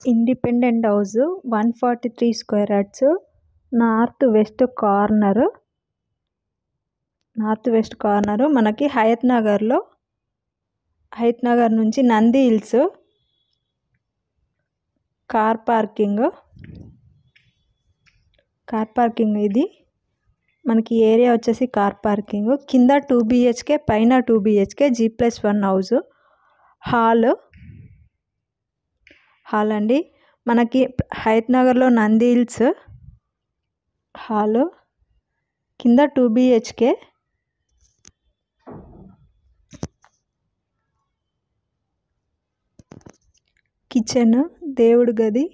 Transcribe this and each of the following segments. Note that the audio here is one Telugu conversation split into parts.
independent house one forty three square yards north west corner north west corner మనకి హయత్ నగర్లో హయత్ నగర్ నుంచి Nandi Hills car parking car parking ఇది మనకి ఏరియా వచ్చేసి కార్ పార్కింగ్ కింద టూ బిహెచ్కే పైన two BHK G plus one house hall hall అండి మనకి హయత్ నగర్లో నంది హిల్స్ హాల్ కింద టూ బిహెచ్కే కిచెన్ దేవుడి గది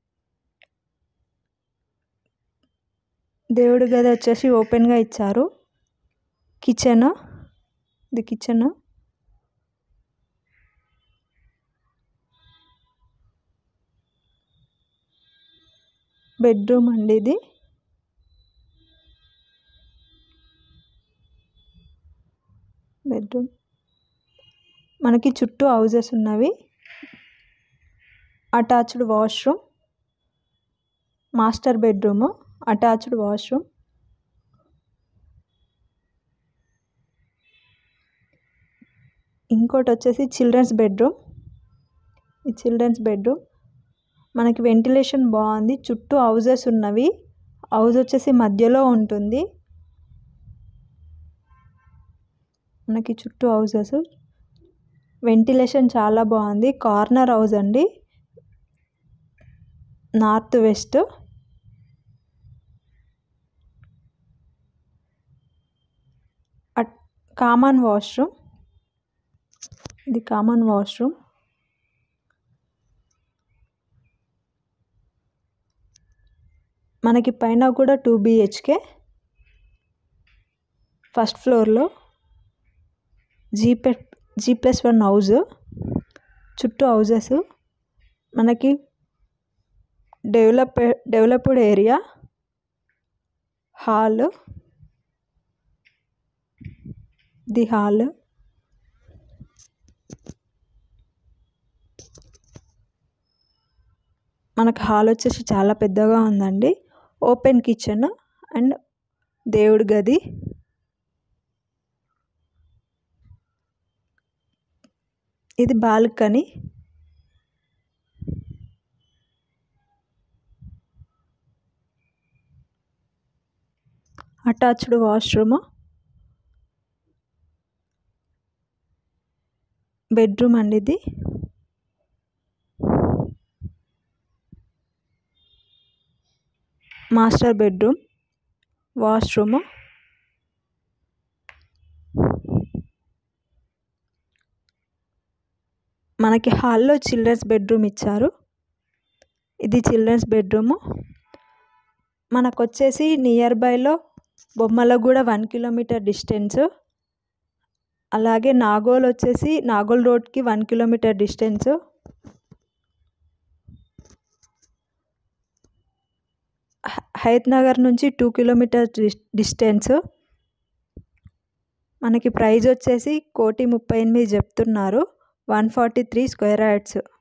దేవుడి గది వచ్చేసి ఓపెన్గా ఇచ్చారు కిచెన్ ఇది కిచెన్ బెడ్రూమ్ అండి ఇది బెడ్రూమ్ మనకి చుట్టూ హౌజెస్ ఉన్నవి attached washroom master bedroom attached washroom ఇంకోటి వచ్చేసి చిల్డ్రన్స్ బెడ్రూమ్ ఈ చిల్డ్రన్స్ బెడ్రూమ్ మనకి వెంటిలేషన్ బాగుంది చుట్టూ హౌజెస్ ఉన్నవి హౌస్ వచ్చేసి మధ్యలో ఉంటుంది మనకి చుట్టూ హౌజెస్ వెంటిలేషన్ చాలా బాగుంది కార్నర్ హౌస్ అండి నార్త్ వెస్ట్ కామన్ వాష్రూమ్ ఇది కామన్ వాష్రూమ్ మనకి పైన కూడా టూ బిహెచ్కే ఫస్ట్ ఫ్లోర్లో G G plus one house చుట్టూ హౌజెస్ మనకి develop developed area hall the hall మనకు హాల్ వచ్చేసి చాలా పెద్దగా ఉందండి ఓపెన్ కిచెన్ అండ్ దేవుడి గది ఇది బాల్కనీ అటాచ్డ్ వాష్రూమ్ బెడ్రూమ్ అండి ఇది మాస్టర్ బెడ్రూమ్ వాష్రూమ్ మనకి హాల్లో చిల్డ్రన్స్ బెడ్రూమ్ ఇచ్చారు ఇది చిల్డ్రన్స్ బెడ్రూము మనకు వచ్చేసి నియర్ బైలో బొమ్మలో కూడా వన్ కిలోమీటర్ డిస్టెన్స్ అలాగే నాగోల్ వచ్చేసి నాగోల్ రోడ్కి one kilometre distance Hayat Nagar నుంచి టూ కిలోమీటర్ డిస్టెన్స్ మనకి ప్రైస్ వచ్చేసి కోటి ముప్పై ఎనిమిది చెప్తున్నారు one forty three square yards